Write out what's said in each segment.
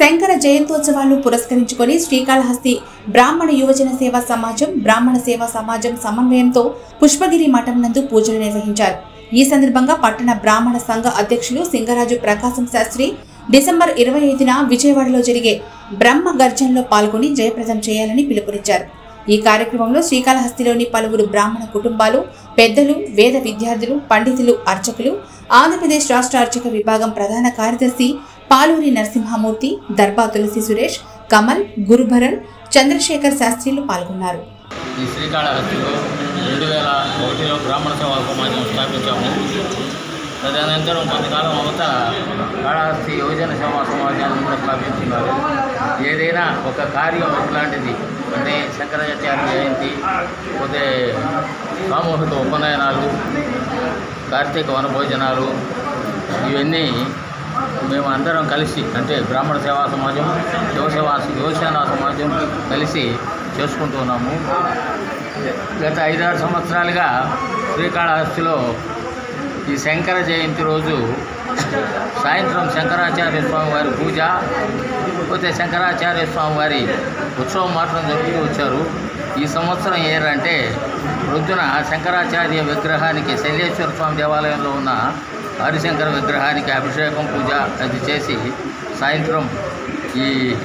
శంకర జయంతోత్సవాలను పురస్కరించుకొని శ్రీకాళహస్తి బ్రాహ్మణ యువజన సేవా సమాజం బ్రాహ్మణ సేవా సమాజం సమన్వయంతో పుష్పగిరి మఠం నందు పూజలు నిర్వహించారు ఈ సందర్భంగా పట్టణ బ్రాహ్మణ సంఘ అధ్యక్షులు సింగరాజు ప్రకాశం శాస్త్రి డిసెంబర్ ఇరవై ఐదున విజయవాడలో జరిగే బ్రహ్మ గర్జనలో పాల్గొని జయప్రదం చేయాలని పిలుపునిచ్చారు ఈ కార్యక్రమంలో శ్రీకాళహస్తిలోని పలువురు బ్రాహ్మణ కుటుంబాలు పెద్దలు వేద విద్యార్థులు పండితులు అర్చకులు ఆంధ్రప్రదేశ్ రాష్ట్ర అర్చక విభాగం ప్రధాన కార్యదర్శి పాలూరి నరసింహమూర్తి దర్బా తులసి సురేష్ కమల్ గురుభరన్ చంద్రశేఖర్ శాస్త్రిలు పాల్గొన్నారు ఈ శ్రీకాళహస్తిలో రెండు వేల ఒకటిలో బ్రాహ్మణ సేవా సమాజం స్థాపించాము తదనంతరం కొంతకాలం అవత కాళహస్తి యువజన సేవా సమాజాన్ని కూడా స్థాపించినారు ఏదైనా ఒక కార్యం ఇట్లాంటిది అంటే శంకరాచార్య జయంతి పోతే సామూహిక ఉపనయనాలు కార్తీక వనభోజనాలు ఇవన్నీ మేము అందరం కలిసి అంటే బ్రాహ్మణ సేవా సమాజం యువసేవా యువసేనా సమాజం కలిసి చేసుకుంటున్నాము గత ఐదారు సంవత్సరాలుగా శ్రీకాళహస్తిలో ఈ శంకర జయంతి రోజు సాయంత్రం శంకరాచార్య స్వామి వారి పూజ పోతే శంకరాచార్య స్వామి వారి ఉత్సవం మాత్రం జరుపుతూ వచ్చారు ఈ సంవత్సరం ఏంటంటే రొద్దున శంకరాచార్య విగ్రహానికి శైలేశ్వర స్వామి దేవాలయంలో ఉన్న హరిశంకర విగ్రహానికి అభిషేకం పూజ అది చేసి సాయంత్రం ఈ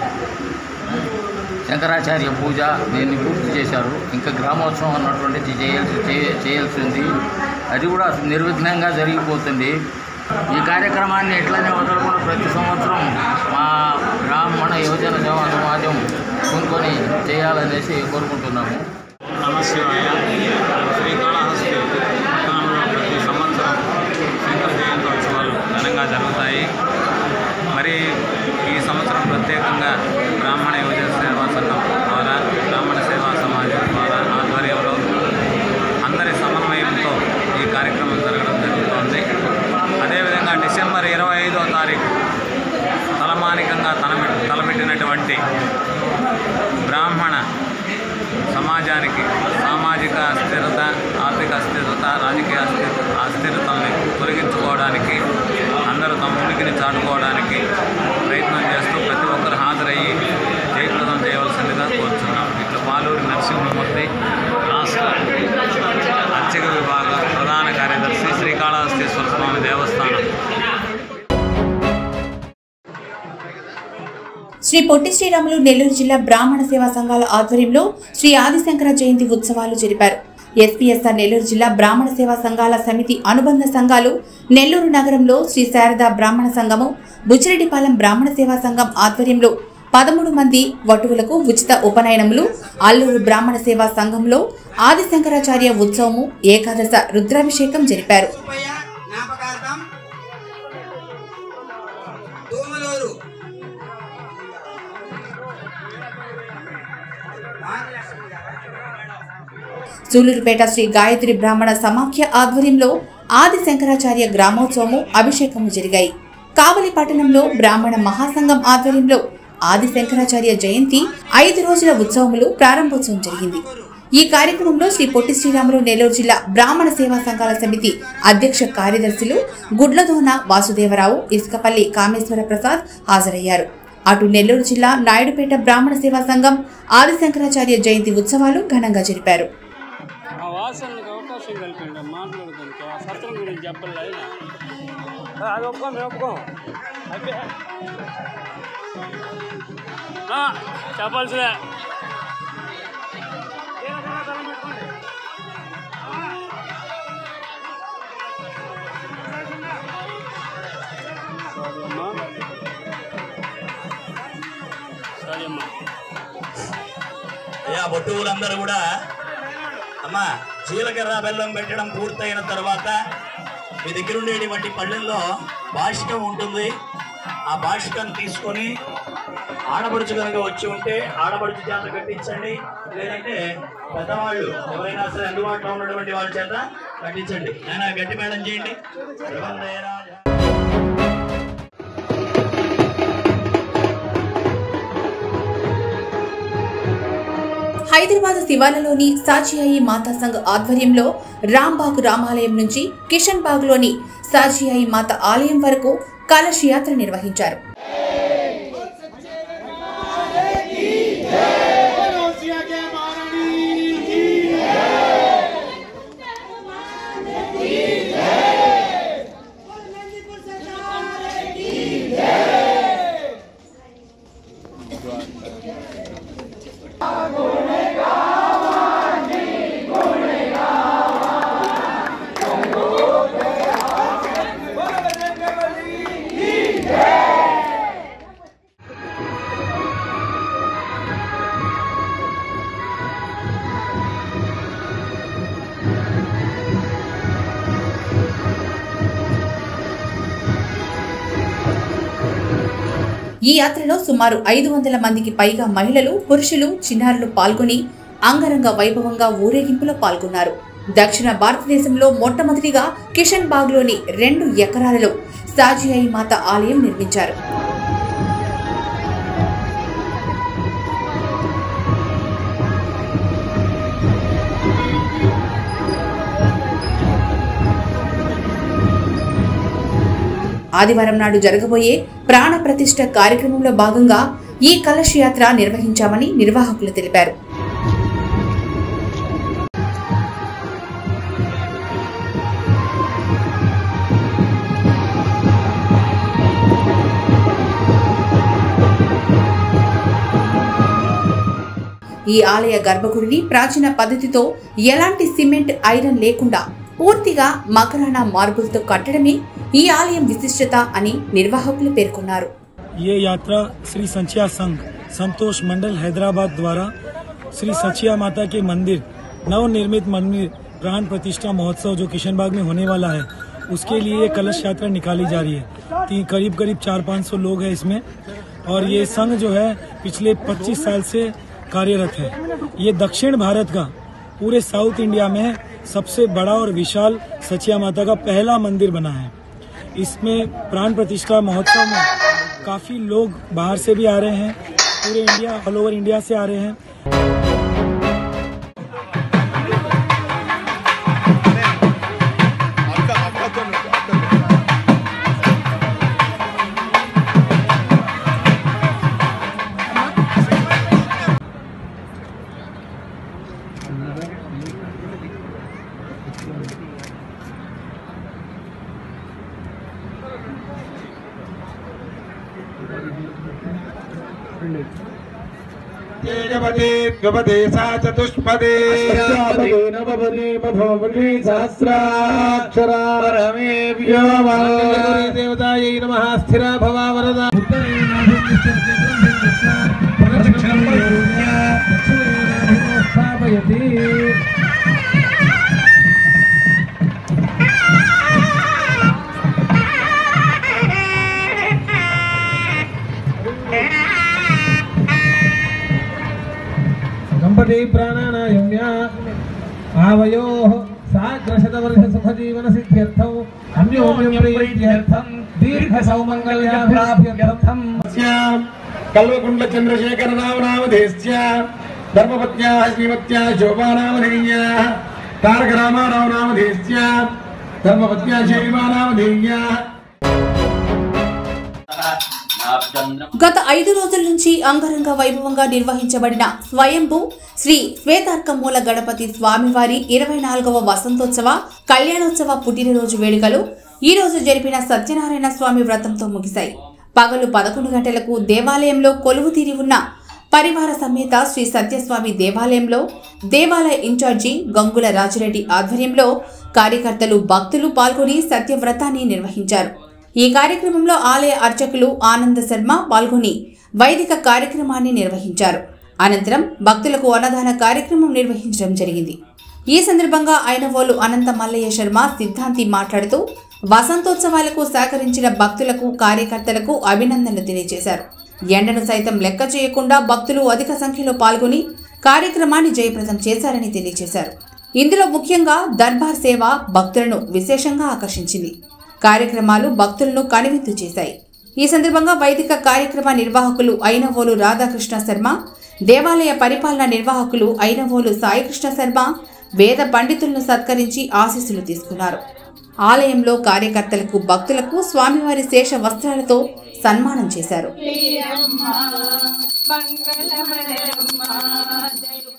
శంకరాచార్య పూజ దీన్ని పూర్తి చేశారు ఇంకా గ్రామోత్సవం అన్నటువంటిది చేయాల్సి చేయ- చేయాల్సి ఉంది అది కూడా నిర్విఘ్నంగా జరిగిపోతుంది ఈ కార్యక్రమాన్ని ఎట్లనే వదలకుండా ప్రతి సంవత్సరం మా బ్రాహ్మణ యువజన సేవా సమాజం కొనుక్కొని చేయాలనేసి కోరుకుంటున్నాము నమశివాయ శ్రీకాళహస్తి పట్టణంలో ప్రతి సంవత్సరం శంకర జయంతోత్సవాలు ఘనంగా జరుగుతాయి మరి ఈ సంవత్సరం ప్రత్యేకంగా బ్రాహ్మణ యువజన సేవా సంఘం ద్వారా బ్రాహ్మణ సేవా సమాజం ద్వారా ఆధ్వర్యంలో అందరి సమన్వయంతో ఈ కార్యక్రమం జరగడం జరుగుతోంది అదేవిధంగా డిసెంబర్ ఇరవై ఐదో తారీఖు తలమానికంగా తలమె తలపెట్టినటువంటి బ్రాహ్మణ సమాజానికి సామాజిక అస్థిరత ఆర్థిక అస్థిరత రాజకీయ అస్థిర అస్థిరతల్ని తొలగించుకోవడానికి అందరూ తమ ఉనికిని చాటుకోవడానికి ప్రయత్నం చేస్తూ ప్రతి ఒక్కరు హాజరయ్యి జయప్రదం చేయవలసిందిగా కోరుచున్నాం ఇట్లా పాలూరి నరసింహమూర్తి రాష్ట్ర అర్చక విభాగ ప్రధాన కార్యదర్శి శ్రీకాళహస్తీశ్వర స్వామి దేవస్థానం శ్రీ పొట్టి శ్రీరాములు నెల్లూరు జిల్లా బ్రాహ్మణ సేవా సంఘాల ఆధ్వర్యంలో శ్రీ ఆదిశంకర జయంతి ఉత్సవాలు జరిపారు ఎస్పీఎస్ఆర్ నెల్లూరు జిల్లా బ్రాహ్మణ సేవా సంఘాల సమితి అనుబంధ సంఘాలు నెల్లూరు నగరంలో శ్రీ శారదా బ్రాహ్మణ సంఘము బుచ్చిరెడ్డిపాలెం బ్రాహ్మణ సేవా సంఘం ఆధ్వర్యంలో పదమూడు మంది వటువులకు ఉచిత ఉపనయనములు అల్లూరు బ్రాహ్మణ సేవా సంఘంలో ఆదిశంకరాచార్య ఉత్సవము ఏకాదశ రుద్రాభిషేకం జరిపారు సుబ్బయ్య జ్ఞాపకార్థం దోమలూరు సూలూరుపేట శ్రీ గాయత్రి బ్రాహ్మణ సమాఖ్య ఆధ్వర్యంలో ఆది శంకరాచార్య గ్రామోత్సవము అభిషేకము జరిగాయి కావలి పట్టణంలో బ్రాహ్మణ మహాసంఘం ఆధ్వర్యంలో ఆది శంకరాచార్య జయంతి ఐదు రోజుల ఉత్సవములు ప్రారంభోత్సవం జరిగింది ఈ కార్యక్రమంలో శ్రీ పొట్టి శ్రీరాములు నెల్లూరు జిల్లా బ్రాహ్మణ సేవా సంఘాల సమితి అధ్యక్ష కార్యదర్శులు గుడ్లదోన వాసుదేవరావు ఇసుకపల్లి కామేశ్వర ప్రసాద్ హాజరయ్యారు అటు నెల్లూరు జిల్లా నాయుడుపేట బ్రాహ్మణ సేవా సంఘం ఆది శంకరాచార్య జయంతి ఉత్సవాలు ఘనంగా జరిపారు ఆ వాసనలకు అవకాశం కలిపండి మాట్లాడడానికి ఆ సత్రం గురించి చెప్పాలి ఆయన అది ఒప్పుకోం మేము ఒప్పుకోం అయిపోయా ఆ, చెప్పాల్సిందే సరే అమ్మా సరే అమ్మా అయ్యా బొట్టువులందరూ కూడా అమ్మా జీలకర్ర బెల్లం పెట్టడం పూర్తయిన తర్వాత మీ దగ్గర ఉండేటువంటి పళ్ళెల్లో భాషికం ఉంటుంది ఆ భాషికం తీసుకొని ఆడపడుచు కనుక వచ్చి ఉంటే ఆడపడుచు చేత కట్టించండి లేదంటే పెద్దవాళ్ళు ఎవరైనా సరే అందుబాటులో ఉన్నటువంటి వాళ్ళ చేత కట్టించండి ఆయన గట్టి మేడం చేయండి ప్రబంధయరాజ హైదరాబాద్ శివాలలోని సాచియాయి మాతా సంఘ్ ఆధ్వర్యంలో రాంబాగ్ రామాలయం నుంచి కిషన్ బాగ్లోని సాచియాయి మాత ఆలయం వరకు కలశ యాత్ర నిర్వహించారు ఈ యాత్రలో సుమారు ఐదు వందల మందికి పైగా మహిళలు పురుషులు చిన్నారులు పాల్గొని అంగరంగ వైభవంగా ఊరేగింపులో పాల్గొన్నారు దక్షిణ భారతదేశంలో మొట్టమొదటిగా కిషన్ బాగ్లోని రెండు ఎకరాలలో సాజియాయి మాత ఆలయం నిర్మించారు ఆదివారం నాడు జరగబోయే ప్రాణ ప్రతిష్ఠ కార్యక్రమంలో భాగంగా ఈ కలశ యాత్ర నిర్వహించామని నిర్వాహకులు తెలిపారు ఈ ఆలయ గర్భగుడిని ప్రాచీన పద్ధతితో ఎలాంటి సిమెంట్ ఐరన్ లేకుండా పూర్తిగా మకరానా మార్బుల్తో కట్టడమే ఈ ఆలయం విశిష్టత అని నిర్వాహకులు పేర్కొన్నారు ये यात्रा श्री संचिया संघ संतोष मंडल हैदराबाद द्वारा श्री सचिया माता के मंदिर नवनिर्मित मंदिर प्राण प्रतिष्ठा महोत्सव जो किशनबाग में होने वाला है उसके लिए ये कलश यात्रा निकाली जा रही है ती- करीब करीब चार पाँच सौ लोग हैं इसमें और ये संघ जो है पिछले 25 साल से कार्यरत है ये दक्षिण भारत का पूरे साउथ इंडिया में सबसे बड़ा और विशाल सचिया माता का पहला मंदिर बना है इसमें प्राण प्रतिष्ठा महोत्सव में काफी लोग बाहर से भी आ रहे हैं पूरे इंडिया ऑल ओवर इंडिया से आ रहे हैं तेजपते द्विपदे सा चतुष्पदे नवपदे मधोपदे सहस्राक्षरा परमे देवतायै नमः स्थिरा भवा वरदा स्थापयति दम्पती प्राणानायम्य आवयोः साग्रशतवर्षसुखजीवनसिद्ध्यर्थौ अन्योन्यप्रीत्यर्थं दीर्घसौमङ्गल्याभिलाभ्यर्थं कल्वकुण्ड चन्द्रशेखर नाम नामधेस्य धर्मपत्न्याः श्रीमत्याः शोभा नामधेय्याः तारक रामाराव नामधेयस्य धर्मपत्न्याः शैवा नामधेय्याः గత ఐదు రోజుల నుంచి అంగరంగ వైభవంగా నిర్వహించబడిన స్వయంభూ శ్రీ శ్వేతార్కమూల గణపతి స్వామివారి ఇరవై నాలుగవ వసంతోత్సవ కళ్యాణోత్సవ పుట్టినరోజు వేడుకలు ఈ రోజు జరిపిన సత్యనారాయణ స్వామి వ్రతంతో ముగిశాయి పగలు పదకొండు గంటలకు దేవాలయంలో కొలువు తీరి ఉన్న పరివార సమేత శ్రీ సత్యస్వామి దేవాలయంలో దేవాలయ ఇన్ఛార్జి గంగుల రాజిరెడ్డి ఆధ్వర్యంలో కార్యకర్తలు భక్తులు పాల్గొని సత్యవ్రతాన్ని నిర్వహించారు ఈ కార్యక్రమంలో ఆలయ అర్చకులు ఆనంద శర్మ పాల్గొని వైదిక కార్యక్రమాన్ని నిర్వహించారు అనంతరం భక్తులకు అన్నదాన కార్యక్రమం నిర్వహించడం జరిగింది ఈ సందర్భంగా ఐనవోలు అనంత మల్లయ్య శర్మ సిద్ధాంతి మాట్లాడుతూ వసంతోత్సవాలకు సహకరించిన భక్తులకు కార్యకర్తలకు అభినందనలు తెలియజేశారు ఎండను సైతం లెక్క చేయకుండా భక్తులు అధిక సంఖ్యలో పాల్గొని కార్యక్రమాన్ని జయప్రదం చేశారని తెలియజేశారు ఇందులో ముఖ్యంగా దర్బార్ సేవ భక్తులను విశేషంగా ఆకర్షించింది కార్యక్రమాలు భక్తులను కనువిందు చేశాయి ఈ సందర్భంగా వైదిక కార్యక్రమ నిర్వాహకులు అయినవోలు రాధాకృష్ణ శర్మ దేవాలయ పరిపాలన నిర్వాహకులు అయినవోలు సాయికృష్ణ శర్మ వేద పండితులను సత్కరించి ఆశీస్సులు తీసుకున్నారు ఆలయంలో కార్యకర్తలకు భక్తులకు స్వామివారి శేష వస్త్రాలతో సన్మానం చేశారు మంగళమణరమ్మ దైవ